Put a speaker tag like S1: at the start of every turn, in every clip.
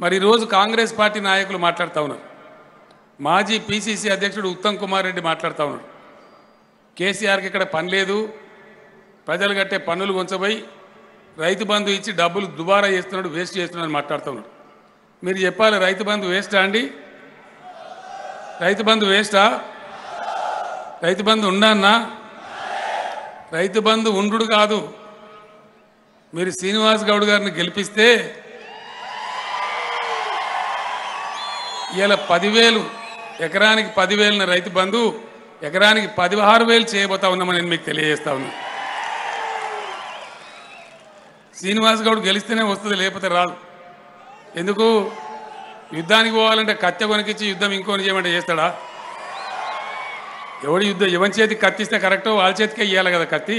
S1: మరి ఈరోజు కాంగ్రెస్ పార్టీ నాయకులు మాట్లాడుతూ ఉన్నారు మాజీ పిసిసి అధ్యక్షుడు ఉత్తమ్ కుమార్ రెడ్డి మాట్లాడుతూ ఉన్నాడు కేసీఆర్కి ఇక్కడ పని లేదు ప్రజలు కట్టే పన్నులు ఉంచబోయి రైతు బంధు ఇచ్చి డబ్బులు దుబారా చేస్తున్నాడు వేస్ట్ చేస్తున్నాడు అని మాట్లాడుతూ ఉన్నాడు మీరు చెప్పాలి రైతు బంధు వేస్టా అండి రైతు బంధు వేస్టా రైతు బంధు ఉండన్నా రైతు బంధు ఉండు కాదు మీరు శ్రీనివాస్ గౌడ్ గారిని గెలిపిస్తే ఇలా పదివేలు ఎకరానికి పదివేలున రైతు బంధు ఎకరానికి పదిహారు వేలు చేయబోతా ఉన్నామని నేను మీకు తెలియజేస్తా ఉన్నా శ్రీనివాస్ గౌడ్ గెలిస్తేనే వస్తుంది లేకపోతే రాదు ఎందుకు యుద్ధానికి పోవాలంటే కత్తె కొనికిచ్చి యుద్ధం ఇంకోని చేయమంటే చేస్తాడా ఎవడు యుద్ధం ఎవరి చేతికి కత్తిస్తే కరెక్టో వాళ్ళ చేతికే ఇవ్వాలి కదా కత్తి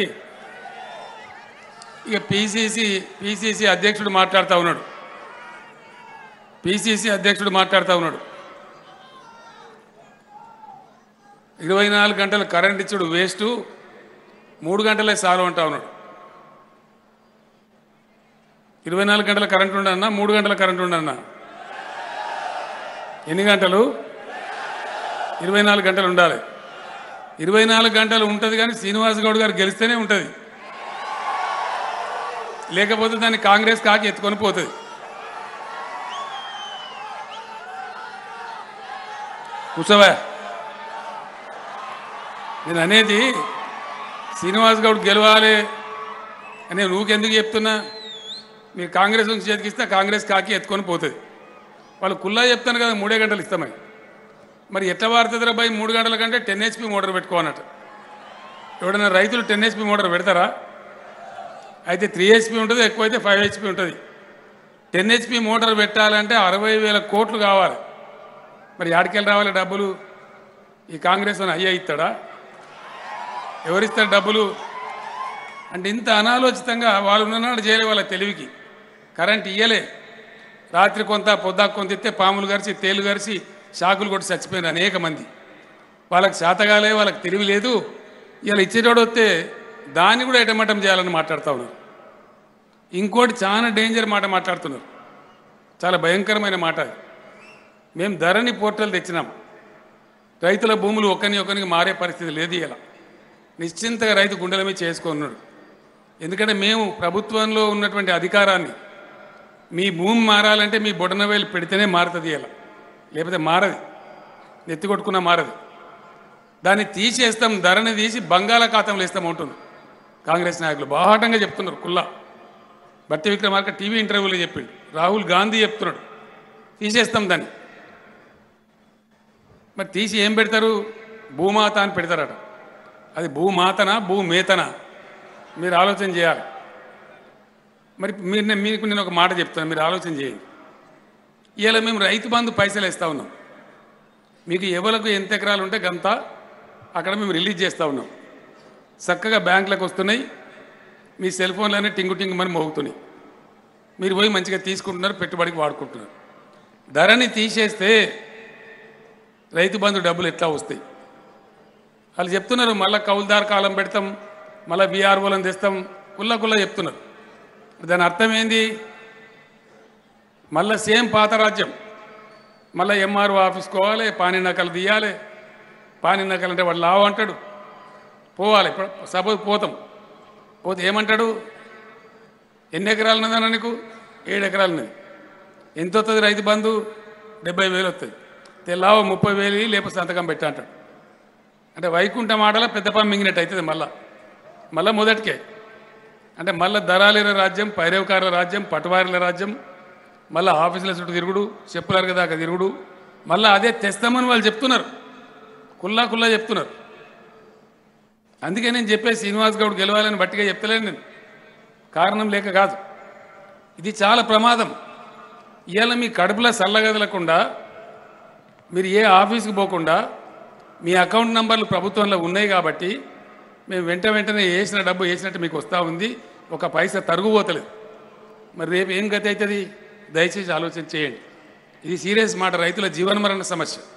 S1: ఇక పిసిసి పిసిసి అధ్యక్షుడు మాట్లాడుతూ ఉన్నాడు పిసిసి అధ్యక్షుడు మాట్లాడుతూ ఉన్నాడు ఇరవై నాలుగు గంటలు కరెంట్ ఇచ్చుడు వేస్ట్ మూడు గంటలే సాలు అంటా ఉన్నాడు ఇరవై నాలుగు గంటల కరెంట్ ఉండన్నా మూడు గంటల కరెంట్ ఉండన్నా ఎన్ని గంటలు ఇరవై నాలుగు గంటలు ఉండాలి ఇరవై నాలుగు గంటలు ఉంటుంది కానీ శ్రీనివాస్ గౌడ్ గారు గెలిస్తేనే ఉంటుంది లేకపోతే దాన్ని కాంగ్రెస్ కాకి ఎత్తుకొని పోతుంది కూర్చోవా నేను అనేది శ్రీనివాస్ గౌడ్ గెలవాలి అని నేను ఊకెందుకు చెప్తున్నా మీరు కాంగ్రెస్ నుంచి చేతికిస్తే కాంగ్రెస్ కాకి ఎత్తుకొని పోతుంది వాళ్ళు కుల్లా చెప్తాను కదా మూడే గంటలు ఇస్తామని మరి ఎట్లా వాడుతుందిరా బాయ్ మూడు గంటల కంటే టెన్ హెచ్పి మోటార్ పెట్టుకోనట ఎవడైనా రైతులు టెన్ హెచ్పి మోటార్ పెడతారా అయితే త్రీ హెచ్పి ఉంటుంది ఎక్కువైతే ఫైవ్ హెచ్పి ఉంటుంది టెన్ హెచ్పి మోటార్ పెట్టాలంటే అరవై వేల కోట్లు కావాలి మరి యాడికెళ్ళి రావాలి డబ్బులు ఈ కాంగ్రెస్ అని అయ్యా ఇస్తాడా ఎవరిస్తారు డబ్బులు అంటే ఇంత అనాలోచితంగా వాళ్ళు ఉన్ననాడు చేయలే వాళ్ళ తెలివికి కరెంట్ ఇయ్యలే రాత్రి కొంత పొద్దాకు కొంత ఇస్తే పాములు గరిచి తేలు గరిచి షాకులు కొట్టి చచ్చిపోయిన అనేక మంది వాళ్ళకి శాతగాలే వాళ్ళకి తెలివి లేదు ఇలా ఇచ్చేటోడు వస్తే దాన్ని కూడా ఎటమటం చేయాలని మాట్లాడుతూ ఉన్నారు ఇంకోటి చాలా డేంజర్ మాట మాట్లాడుతున్నారు చాలా భయంకరమైన మాట అది మేము ధరణి పోర్టల్ తెచ్చినాం రైతుల భూములు ఒకరిని ఒకరికి మారే పరిస్థితి లేదు ఇలా నిశ్చింతగా రైతు గుండెల మీద చేసుకున్నాడు ఎందుకంటే మేము ప్రభుత్వంలో ఉన్నటువంటి అధికారాన్ని మీ భూమి మారాలంటే మీ బొటనవేలు పెడితేనే మారుతుంది ఇలా లేకపోతే మారది నెత్తి కొట్టుకున్నా మారదు దాన్ని తీసేస్తాం ధరని తీసి బంగాళాఖాతంలో ఇస్తాం ఉంటుంది కాంగ్రెస్ నాయకులు బాహాటంగా చెప్తున్నారు కుల్లా భట్టి విక్రమార్క టీవీ ఇంటర్వ్యూలో చెప్పిండు రాహుల్ గాంధీ చెప్తున్నాడు తీసేస్తాం దాన్ని మరి తీసి ఏం పెడతారు భూమాత అని పెడతారట అది భూమాతనా భూమేతనా మీరు ఆలోచన చేయాలి మరి మీరు నేను- మీకు నేను ఒక మాట చెప్తాను మీరు ఆలోచన చేయండి ఇవాళ మేము రైతు బంధు పైసలు ఇస్తా ఉన్నాం మీకు ఎవరికి ఎంత ఎకరాలు ఉంటే గంత అక్కడ మేము రిలీజ్ చేస్తూ ఉన్నాం చక్కగా బ్యాంకులకు వస్తున్నాయి మీ సెల్ ఫోన్లోనే టింగు టింగు మని మోగుతున్నాయి మీరు పోయి మంచిగా తీసుకుంటున్నారు పెట్టుబడికి వాడుకుంటున్నారు ధరని తీసేస్తే రైతు బంధు డబ్బులు ఎట్లా వస్తాయి వాళ్ళు చెప్తున్నారు మళ్ళీ కౌలుదార్ కాలం పెడతాం మళ్ళీ బీఆర్ఓలను తెస్తాం కుల్ల కుల్ల చెప్తున్నారు దాని అర్థం ఏంది మళ్ళీ సేమ్ పాత రాజ్యం మళ్ళీ ఎంఆర్ఓ ఆఫీస్కి పోవాలి పాని నకలు తీయాలి పాని నకలు అంటే వాడు లావు అంటాడు పోవాలి ఇప్పుడు సపోజ్ పోతాం పోతే ఏమంటాడు ఎన్ని ఎకరాలు ఉన్నదన్న నీకు ఏడు ఎకరాలు ఉన్నది ఎంత వస్తుంది రైతు బంధు డెబ్బై వేలు వస్తుంది తెల్లావ ముప్పై వేలు ఇయ్యి, లేకపోతే సంతకం పెట్టా అంటాడు అంటే వైకుంఠం ఆటలో పెద్ద పని మింగినట్టు అవుతుంది మళ్ళా మళ్ళా మొదటికే అంటే మళ్ళా దళాలీల రాజ్యం పైరవకారుల రాజ్యం పటువారీల రాజ్యం మళ్ళీ ఆఫీసుల చుట్టూ తిరుగుడు చెప్పులారు దాకా తిరుగుడు మళ్ళీ అదే తెస్తామని వాళ్ళు చెప్తున్నారు కుల్లా కుల్లా చెప్తున్నారు అందుకే నేను చెప్పే శ్రీనివాస్ గౌడ్ గెలవాలని బట్టిగా చెప్తలేను నేను కారణం లేక కాదు ఇది చాలా ప్రమాదం ఇవాళ మీ కడుపులో చల్లగదలకుండా మీరు ఏ ఆఫీస్కి పోకుండా మీ అకౌంట్ నంబర్లు ప్రభుత్వంలో ఉన్నాయి కాబట్టి మేము వెంట వెంటనే వేసిన డబ్బు వేసినట్టు మీకు వస్తూ ఉంది ఒక పైసా తరుగుపోతలేదు మరి రేపు ఏం గతి అవుతుంది దయచేసి ఆలోచన చేయండి ఇది సీరియస్ మాట రైతుల జీవనమరణ సమస్య